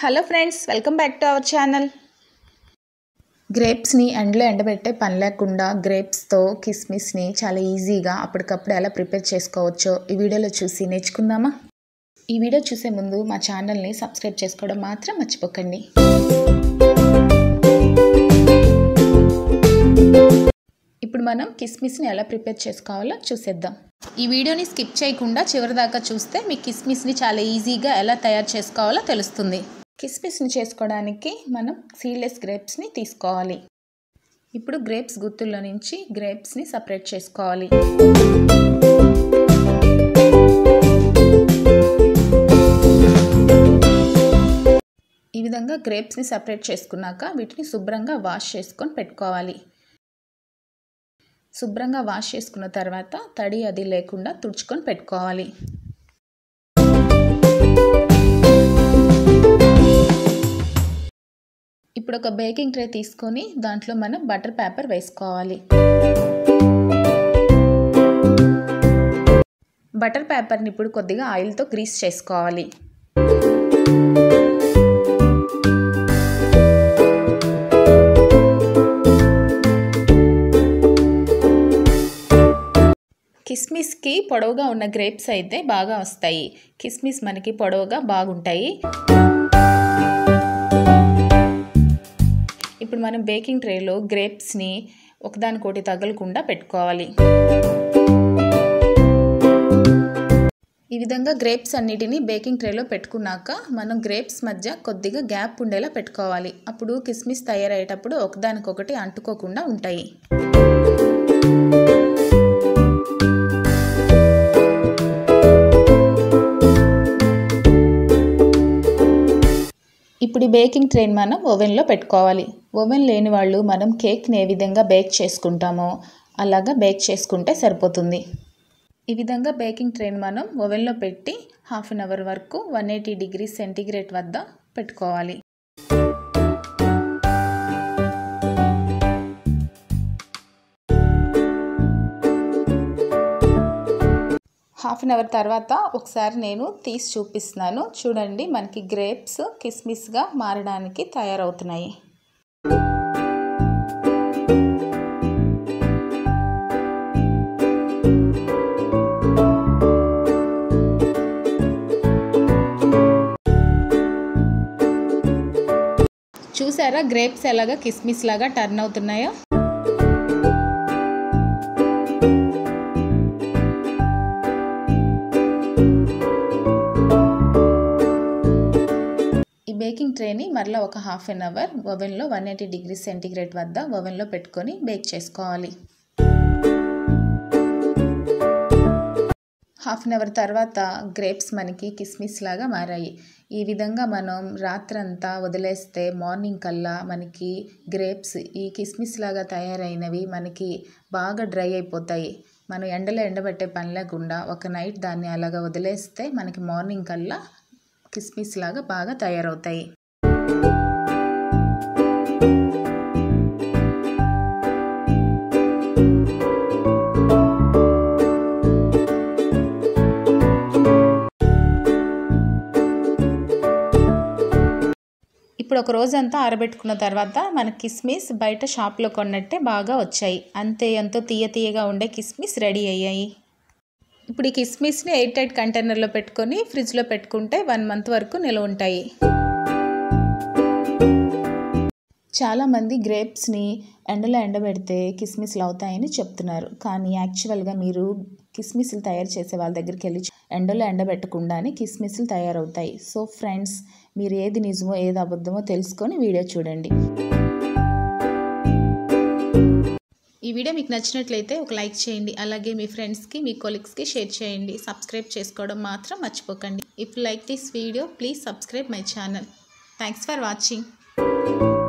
hello friends welcome back to our channel గ్రేప్స్ని ఎండలో ఎండబెట్టే పని లేకుండా గ్రేప్స్తో కిస్మిస్ని చాలా ఈజీగా అప్పటికప్పుడు ఎలా ప్రిపేర్ చేసుకోవచ్చో ఈ వీడియోలో చూసి నేర్చుకుందామా ఈ వీడియో చూసే ముందు మా ఛానల్ని సబ్స్క్రైబ్ చేసుకోవడం మాత్రం మర్చిపోకండి ఇప్పుడు మనం కిస్మిస్ని ఎలా ప్రిపేర్ చేసుకోవాలో చూసేద్దాం ఈ వీడియోని స్కిప్ చేయకుండా చివరి దాకా చూస్తే మీ కిస్మిస్ని చాలా ఈజీగా ఎలా తయారు చేసుకోవాలో తెలుస్తుంది కిస్మిస్ని చేసుకోవడానికి మనం సీడ్లెస్ గ్రేప్స్ని తీసుకోవాలి ఇప్పుడు గ్రేప్స్ గుత్తుల్లో నుంచి గ్రేప్స్ని సపరేట్ చేసుకోవాలి ఈ విధంగా గ్రేప్స్ని సపరేట్ చేసుకున్నాక వీటిని శుభ్రంగా వాష్ చేసుకొని పెట్టుకోవాలి శుభ్రంగా వాష్ చేసుకున్న తర్వాత తడి అది లేకుండా తుడుచుకొని పెట్టుకోవాలి ఇప్పుడు ఒక బేకింగ్ ట్రే తీసుకొని దాంట్లో మనం బటర్ పేపర్ వేసుకోవాలి బటర్ పేపర్ని ఇప్పుడు కొద్దిగా ఆయిల్తో గ్రీస్ చేసుకోవాలి కిస్మిస్కి పొడవుగా ఉన్న గ్రేప్స్ అయితే బాగా వస్తాయి కిస్మిస్ మనకి పొడవుగా బాగుంటాయి ఇప్పుడు మనం బేకింగ్ ట్రేలో గ్రేప్స్ని ఒకదానికోటి తగలకుండా పెట్టుకోవాలి ఈ విధంగా గ్రేప్స్ అన్నిటిని బేకింగ్ ట్రేలో పెట్టుకున్నాక మనం గ్రేప్స్ మధ్య కొద్దిగా గ్యాప్ ఉండేలా పెట్టుకోవాలి అప్పుడు కిస్మిస్ తయారయ్యేటప్పుడు ఒకదానికొకటి అంటుకోకుండా ఉంటాయి ఇప్పుడు ఈ బేకింగ్ ట్రైన్ మనం ఓవెన్లో పెట్టుకోవాలి ఓవెన్ లేని వాళ్ళు మనం కేక్ని ఏ విధంగా బేక్ చేసుకుంటామో అలాగా బేక్ చేసుకుంటే సరిపోతుంది ఈ విధంగా బేకింగ్ ట్రైన్ మనం ఓవెన్లో పెట్టి హాఫ్ అన్ అవర్ వరకు వన్ ఎయిటీ డిగ్రీ సెంటీగ్రేడ్ వద్ద పెట్టుకోవాలి హాఫ్ అన్ అవర్ తర్వాత ఒకసారి నేను తీసి చూపిస్తున్నాను చూడండి మనకి గ్రేప్స్ కిస్మిస్గా మారడానికి తయారవుతున్నాయి చూసారా గ్రేప్స్ ఎలాగా కిస్మిస్ లాగా టర్న్ అవుతున్నాయో ఈ బేకింగ్ ట్రేని మరలా ఒక హాఫ్ అన్ అవర్ ఓవెన్లో వన్ ఎయిటీ డిగ్రీ సెంటీగ్రేడ్ వద్ద ఓవెన్లో పెట్టుకొని బేక్ చేసుకోవాలి హాఫ్ అన్ అవర్ తర్వాత గ్రేప్స్ మనకి కిస్మిస్ లాగా మారాయి ఈ విధంగా మనం రాత్రంతా వదిలేస్తే మార్నింగ్ కల్లా మనకి గ్రేప్స్ ఈ కిస్మిస్ లాగా తయారైనవి మనకి బాగా డ్రై అయిపోతాయి మనం ఎండలో ఎండబెట్టే పని లేకుండా ఒక నైట్ దాన్ని అలాగా వదిలేస్తే మనకి మార్నింగ్ కల్లా కిస్మిస్ లాగా బాగా తయారవుతాయి ఇప్పుడు ఒక రోజంతా ఆరబెట్టుకున్న తర్వాత మన కిస్మిస్ బయట షాప్లో కొన్నట్టే బాగా వచ్చాయి అంతే ఎంతో తీయ తీయగా ఉండే కిస్మిస్ రెడీ అయ్యాయి ఇప్పుడు ఈ కిస్మిస్ని ఎయిట్ టైట్ కంటైనర్లో పెట్టుకొని ఫ్రిడ్జ్లో పెట్టుకుంటే వన్ మంత్ వరకు నిల్వ ఉంటాయి చాలామంది గ్రేప్స్ని ఎండలో ఎండబెడితే కిస్మిస్లు అవుతాయని చెప్తున్నారు కానీ యాక్చువల్గా మీరు కిస్మిస్లు తయారు చేసే వాళ్ళ దగ్గరికి వెళ్ళి ఎండలో ఎండబెట్టకుండానే కిస్మిస్లు తయారవుతాయి సో ఫ్రెండ్స్ మీరు ఏది నిజమో ఏది అబద్ధమో తెలుసుకొని వీడియో చూడండి ఈ వీడియో మీకు నచ్చినట్లయితే ఒక లైక్ చేయండి అలాగే మీ ఫ్రెండ్స్కి మీ కొలీగ్స్కి షేర్ చేయండి సబ్స్క్రైబ్ చేసుకోవడం మాత్రం మర్చిపోకండి if like this video please subscribe my channel thanks for watching